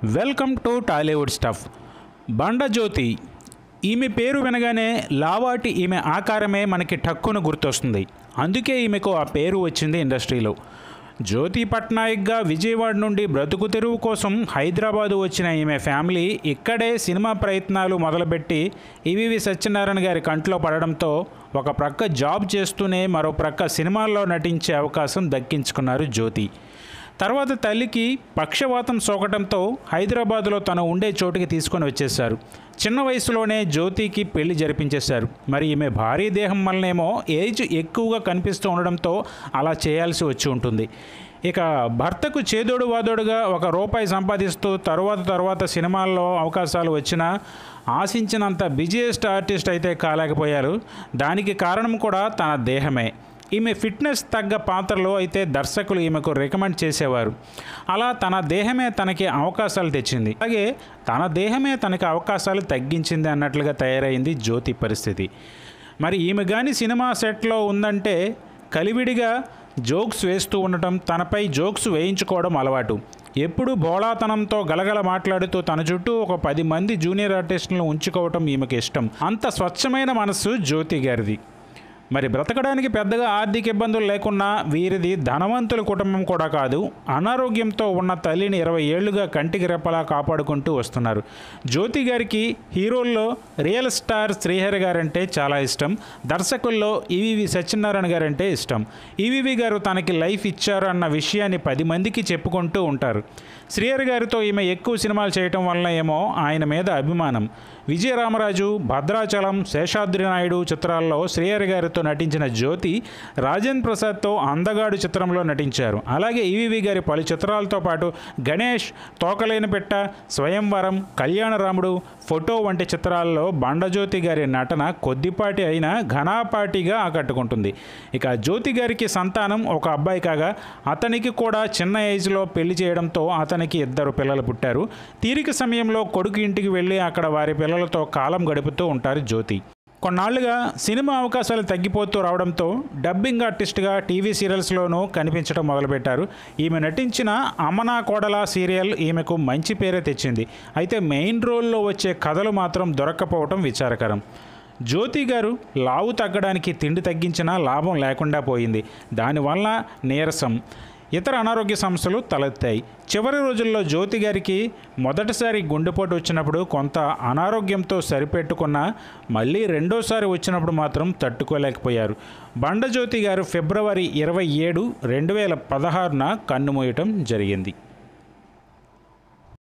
welcome to Tollywood stuff Banda Jyothi ఈమె పేరు వినగానే లావాటి ఈమె ఆకారమే మనకి టక్కున గుర్తొస్తుంది అందుకే ఈమెకు ఆ పేరు వచ్చింది ఇండస్ట్రీలో జ్యోతి పట్నాయక్గా విజయవాడ నుండి బ్రతుకు తెరువు కోసం హైదరాబాదు వచ్చిన ఈమె ఫ్యామిలీ ఇక్కడే సినిమా ప్రయత్నాలు మొదలుపెట్టి ఈవివి సత్యనారాయణ గారి కంట్లో పడడంతో ఒక ప్రక్క జాబ్ చేస్తూనే మరో ప్రక్క సినిమాల్లో నటించే అవకాశం దక్కించుకున్నారు జ్యోతి తర్వాత తల్లికి పక్షవాతం సోకటంతో హైదరాబాద్లో తను ఉండే చోటుకి తీసుకొని వచ్చేశారు చిన్న వయసులోనే జ్యోతికి పెళ్లి జరిపించేశారు మరి ఈమె భారీ దేహం వల్లనేమో ఏజ్ ఎక్కువగా కనిపిస్తూ ఉండడంతో అలా చేయాల్సి వచ్చి ఉంటుంది ఇక భర్తకు చేదోడు వాదోడుగా ఒక రూపాయి సంపాదిస్తూ తర్వాత తర్వాత సినిమాల్లో అవకాశాలు వచ్చినా ఆశించినంత బిజియెస్ట్ ఆర్టిస్ట్ అయితే కాలేకపోయారు దానికి కారణం కూడా తన దేహమే ఈమె ఫిట్నెస్ తగ్గ పాత్రలో అయితే దర్శకులు ఈమెకు రికమెండ్ చేసేవారు అలా తన దేహమే తనకి అవకాశాలు తెచ్చింది అలాగే తన దేహమే తనకి అవకాశాలు తగ్గించింది అన్నట్లుగా తయారైంది జ్యోతి పరిస్థితి మరి ఈమె కానీ సినిమా సెట్లో ఉందంటే కలివిడిగా జోక్స్ వేస్తూ ఉండటం తనపై జోక్స్ వేయించుకోవడం అలవాటు ఎప్పుడు బోళాతనంతో గలగల మాట్లాడుతూ తన చుట్టూ ఒక పది మంది జూనియర్ ఆర్టిస్టులను ఉంచుకోవటం ఈమెకి ఇష్టం అంత స్వచ్ఛమైన మనస్సు జ్యోతి గారిది మరి బ్రతకడానికి పెద్దగా ఆర్థిక ఇబ్బందులు లేకున్నా వీరిది ధనవంతుల కుటుంబం కూడా కాదు అనారోగ్యంతో ఉన్న తల్లిని ఇరవై ఏళ్లుగా కంటికి రెప్పలా కాపాడుకుంటూ వస్తున్నారు జ్యోతి గారికి హీరోల్లో రియల్ స్టార్ శ్రీహరి గారంటే చాలా ఇష్టం దర్శకుల్లో ఈవివి సత్యనారాయణ గారంటే ఇష్టం ఈవివి గారు తనకి లైఫ్ ఇచ్చారు అన్న విషయాన్ని పది మందికి చెప్పుకుంటూ ఉంటారు శ్రీహరి గారితో ఈమె ఎక్కువ సినిమాలు చేయటం వలన ఏమో ఆయన మీద అభిమానం విజయరామరాజు భద్రాచలం శేషాద్రి నాయుడు చిత్రాల్లో శ్రీహరి గారితో నటించిన జ్యోతి రాజేంద్ర ప్రసాద్తో అందగాడు చిత్రంలో నటించారు అలాగే ఈవీవి గారి పలు చిత్రాలతో పాటు గణేష్ తోకలేని పెట్ట స్వయంవరం కళ్యాణరాముడు ఫోటో వంటి చిత్రాల్లో బండజ్యోతి గారి నటన కొద్దిపాటి అయినా ఘనాపాటిగా ఆకట్టుకుంటుంది ఇక జ్యోతి గారికి సంతానం ఒక అబ్బాయి కాగా అతనికి కూడా చిన్న ఏజ్లో పెళ్లి చేయడంతో అతనికి ఇద్దరు పిల్లలు పుట్టారు తీరిక సమయంలో కొడుకు ఇంటికి వెళ్ళి అక్కడ వారి పిల్లలతో కాలం గడుపుతూ ఉంటారు జ్యోతి కొన్నాళ్లుగా సినిమా అవకాశాలు తగ్గిపోతూ రావడంతో డబ్బింగ్ ఆర్టిస్ట్గా టీవీ సీరియల్స్లోనూ కనిపించడం మొదలుపెట్టారు ఈమె నటించిన అమనా కోడల సీరియల్ ఈమెకు మంచి పేరే తెచ్చింది అయితే మెయిన్ రోల్లో వచ్చే కథలు మాత్రం దొరక్కపోవటం విచారకరం జ్యోతి గారు లావు తగ్గడానికి తిండి తగ్గించినా లాభం లేకుండా పోయింది దానివల్ల నీరసం ఇతర అనారోగ్య సమస్యలు తలెత్తాయి చివరి రోజుల్లో జ్యోతి గారికి మొదటిసారి గుండెపోటు వచ్చినప్పుడు కొంత అనారోగ్యంతో సరిపెట్టుకున్న మళ్ళీ రెండోసారి వచ్చినప్పుడు మాత్రం తట్టుకోలేకపోయారు బండజ్యోతి గారు ఫిబ్రవరి ఇరవై ఏడు రెండు వేల పదహారున కన్నుమూయటం జరిగింది